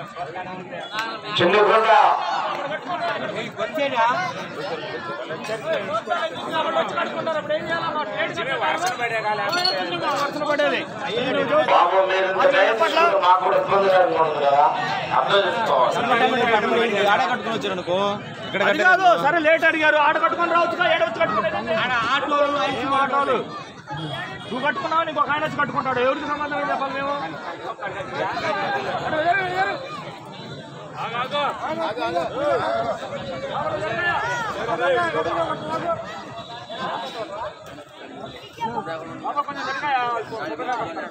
చిన్నగుండ బాబు మీరు ఇంత టైం తీసుకుంటే మాకు కూడా ఇబ్బందిగా ఉంటుంది కదా అర్థం చేసుకోవాలి ఆడ కట్టుకుని వచ్చారు అనుకో ఇక్కడ అది కాదు సరే లేట్ అడిగారు ఆడ కట్టుకొని రావచ్చు ఏడ వచ్చి కట్టుకునేది ఆటోలు ఐసీ ఆటోలు నువ్వు కట్టుకున్నావు నీకు ఒక ఆయన వచ్చి కట్టుకుంటాడు ఎవరికి సంబంధం ఏం చెప్పాలి మేము అరే, ఎరు, ఎరు. బాబా, కొంచెం గట్టిగా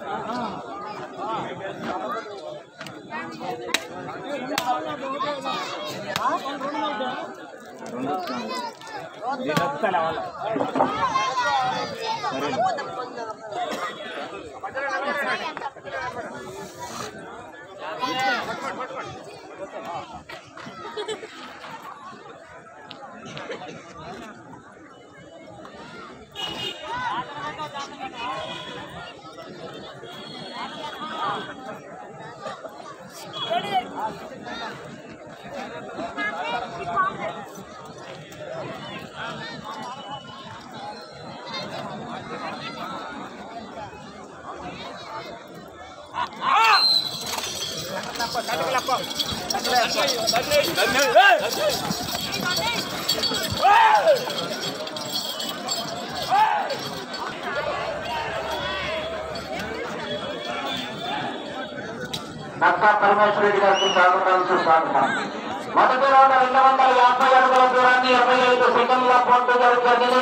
నక్కా పరమేశ్వర రెడ్డి గారికి స్వాగతం సుస్వాగతం మొదటి రౌండ్ రెండు వందల యాభై అడుగుల దూరాన్ని ఇరవై ఐదు సెకండ్ల పూర్తి జరుగుతుంది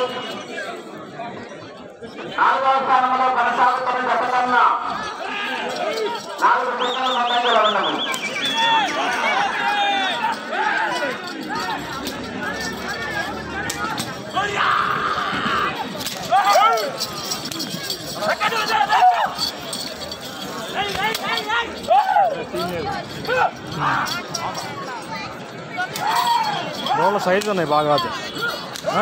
నాలుగవ స్థానంలో కొనసాగుతున్న గత కన్నా నాలుగు సెకండ్ల ముందంజలో ఉన్నది రోడ్ల సైజు ఉన్నాయి బాగా అది ఆ?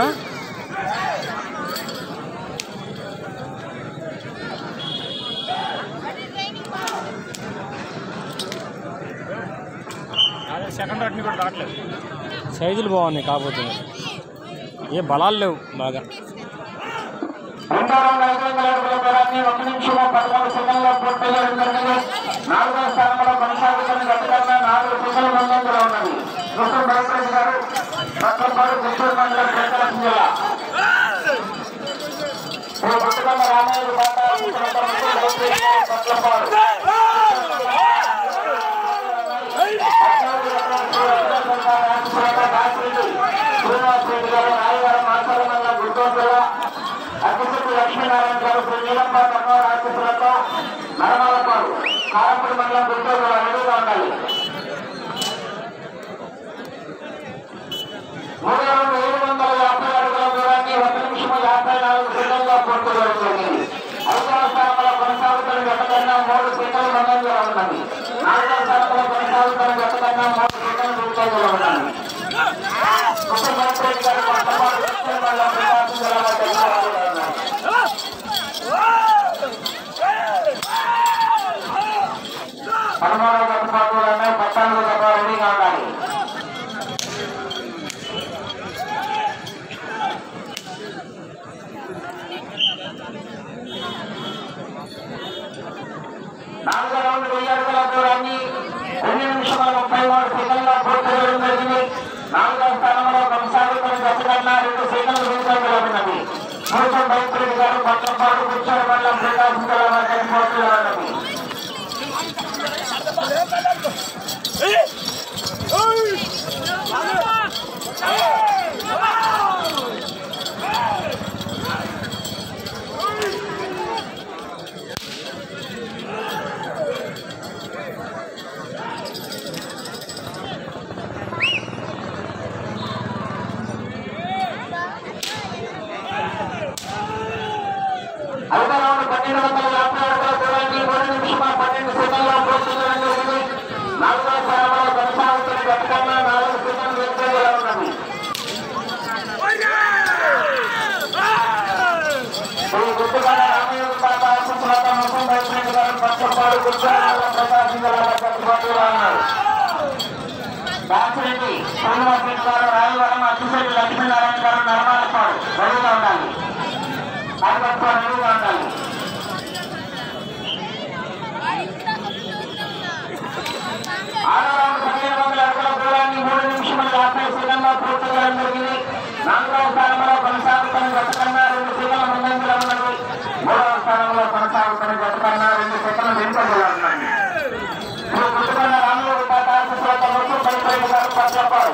అదే సెకండ్ అట్ని కూడా రావట్లేదు సైజులు బాగున్నాయి కాకపోతే ఏ బలాలు లేవు బాగా రెండో రౌండ్ ఐదు వందల అడుగుల దూరాన్ని ఒక నిమిషం పదమూడు సెకండ్ల పూర్తి జరుగుతుంది నాలుగో స్థానంలో కొనసాగుతున్న గత కన్నా నాలుగు సెకండ్ల ముందంజలో ఉన్నది కృష్ణ భరద్వాజ్ గారు పక్కపాడు గుంటూరు మండలం శ్రీకాకుళం జిల్లా శ్రీ గుట్టుకొండ రామయ్య బాట పట్లపాడు శ్రీనివాస్ రెడ్డి గారు నాయగారు మాసాల మండలం గుంటూరు జిల్లా అగ్గిశెట్టి లక్ష్మీనారాయణ గారు శ్రీ నీలంబ కర్మ రాక్షసులతో నరమాలపాడు కారంపూడి మండలం గుంటూరు జిల్లా రెడీగా ఉండాలి మూడు వందల ఏడు వందల యాభై అడుగుల దూరాన్ని ఒక నిమిషం యాభై నాలుగు సెకండ్ల పూర్తి జరుగుతుంది ఐదవ స్థానంలో కొనసాగుతున్న గత కన్నా మూడు సెకండ్ల ముందంజలో ఉన్నది నాలుగవ స్థానంలో కొనసాగుతున్న గత కన్నా మూడు సెకండ్ల ముందంజలో ఉన్నది ముఖ్యమంత్రి గారు కొత్తపాడు దక్షిణ మండలం ప్రకాశం జిల్లాలో తెలుసుకోవాలి పదమూడవ గత పాటలోనే పద్నాలుగు గత రెడీగా ఉండాలి నాలుగో రౌండ్ వెయ్యి అడుగుల దూరాన్ని రెండు నిమిషముల ముప్పై మూడు సెకండ్ల పూర్తి చేయడం జరిగింది నాలుగో స్థానంలో కొనసాగుతున్న గత కన్నా రెండు సెకండ్లు వెనుకంజలో ఉన్నది మూడు బైపురెడ్డి గారు పట్టంపాడు కూర్చొని మండలం ప్రకాశం జిల్లా మధ్య పోటీలో ఉన్నది ఐదో రౌండ్ పన్నెండు వందల యాభై అడుగుల దూరాన్ని మూడు నిమిషముల పన్నెండు సెకండ్ల పూర్తి చేయడం జరిగింది నాలుగో స్థానంలో కొనసాగుతున్న గత కన్నా నాలుగు సెకండ్లు వెనుకంజలో ఉన్నది శ్రీ గుడ్డుగడ రామయ్య పాట ఆశీస్సులతో ముఖ్యం బైపురెడ్డి గారు పచ్చపాడు గుర్తురాల ప్రకాశం జిల్లా కట్టుబాటులో ఉన్నారు దాచిరెడ్డి శ్రీనివాసరెడ్డి గారు రాయవరం అచ్చిశెట్టి లక్ష్మీనారాయణ గారు నర్మాలపాడు రెడీగా ఉండాలి నాయకత్వం రెడీగా ఉండాలి ఆరో రౌండ్ పదిహేను వందల అడుగుల దూరాన్ని మూడు నిమిషముల యాభై సెకండ్లో పూర్తి చేయడం జరిగింది నాలుగవ స్థానంలో కొనసాగుతున్న గత కన్నా రెండు సెకండ్ల ముందంజలో ఉన్నది మూడవ స్థానంలో కొనసాగుతున్న గత కన్నా రెండు సెకండ్ల వెనుకంజలో ఉన్నాయి ఇప్పుడు గుర్తుకున్న రాములు టాటా ముత్తు పరిపరి గారు పచ్చపాడు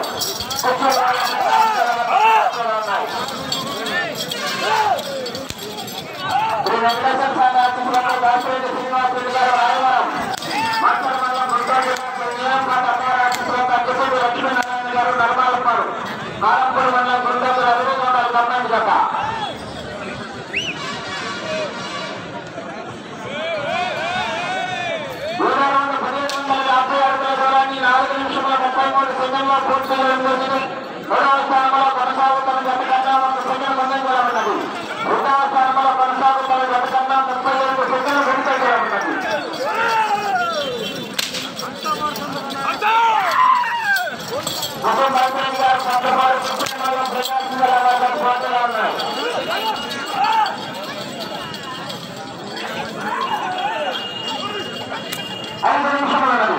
శ్రీ వెంకటేశ్వర స్వామి ఆశీస్సులతో దాసిరెడ్డి శ్రీనివాసరెడ్డి గారు రాయవరం మాస్టర్ మండలం గుంటూరు జిల్లా నియోజకవర్గ అమ్మవారి ఆశీస్సులతో అడ్డుపూడి లక్ష్మీనారాయణ గారు నర్మాలపాడు కాలంపూడి మండలం గుంటూరు అభివృద్ధి గవర్నమెంట్ జత దూరాలను పదిహేను వందల యాభై అడుగుల దూరాన్ని నాలుగు నిమిషముల ముప్పై మూడు సెకండ్లో పూర్తి చేయడం జరిగింది మూడవ స్థానంలో కొనసాగుతున్న జత కన్నా ఒక సెకండ్ ముందంజలో ఉన్నది రెండవ స్థానంలో కొనసాగుతున్న జత కన్నా ముప్పై ఏడు సెకండ్లు వెనుకంజలో ఉన్నది ముప్పై మంత్రి గారు పట్టపాడు కృష్ణమండలం ప్రకాశం జిల్లా వారికి పోటీలో ఉన్నాయి ఐదు నిమిషములు ఉన్నది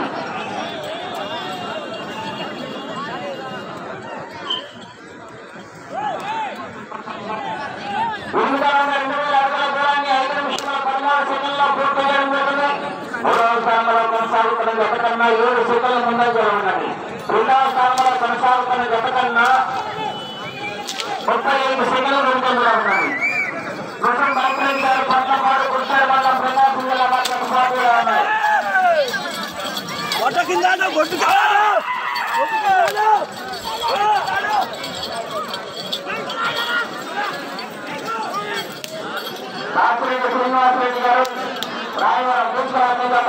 ఎనిమిదవ రెండు వేల అడుగుల దూరాన్ని ఐదు నిమిషముల పదమూడు సెకండ్లో పూర్తి చేయడం జరిగింది మూడవ స్థానంలో కొనసాగుతున్న గత కన్నా ఏడు సెకండ్ల ముందంజలో ఉన్నది రెండవ స్థానంలో కొనసాగుతున్న గత కన్నా ముప్పై ఐదు సెకండ్ల ముందంజలో ఉన్నది కృష్ణ బాలకృష్ణ గారు పట్లపాడు కృష్ణ మండలం ప్రకాశం జిల్లా వారికి పోటీలో ఉన్నాయి గొడ్డ కింద గొడ్డు కాదు గొడ్డు కాదు రాత్రి శ్రీనివాసరెడ్డి గారు రాయవరం కూర్చోవాలని జత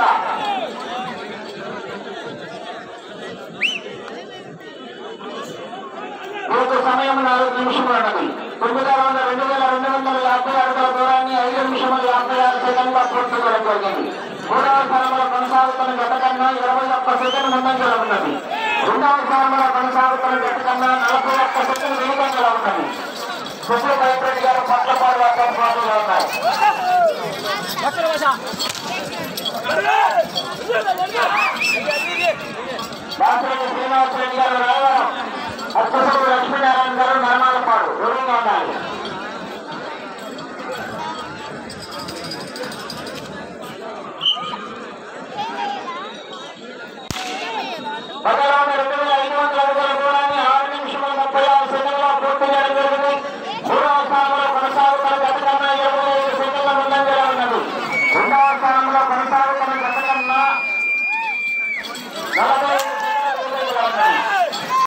పూర్తి సమయం నాలుగు నిమిషములు ఉన్నది తొమ్మిది వందల రెండు వేల రెండు వందల యాభై అడుగుల దూరాన్ని ఐదు నిమిషముల యాభై ఆరు సెకండ్లో పూర్తి చేయడం జరిగింది మూడవ స్థానంలో కొనసాగుతున్న జత కన్నా ఇరవై ఒక్క సెకండ్ ముందంజలో ఉన్నది రెండవ స్థానంలో కొనసాగుతున్న జత కన్నా నలభై ఒక్క సెకండ్ వెనుకంజలో ఉన్నది సుశ్రీ భయపడి గారు పట్లపాడు వారి పోటీలో ఉన్నారు దాసరెడ్డి శ్రీనివాసరెడ్డి గారు రాయవరం అచ్చసూరు లక్ష్మీనారాయణ గారు నర్మాలపాడు దూరంగా ఉండాలి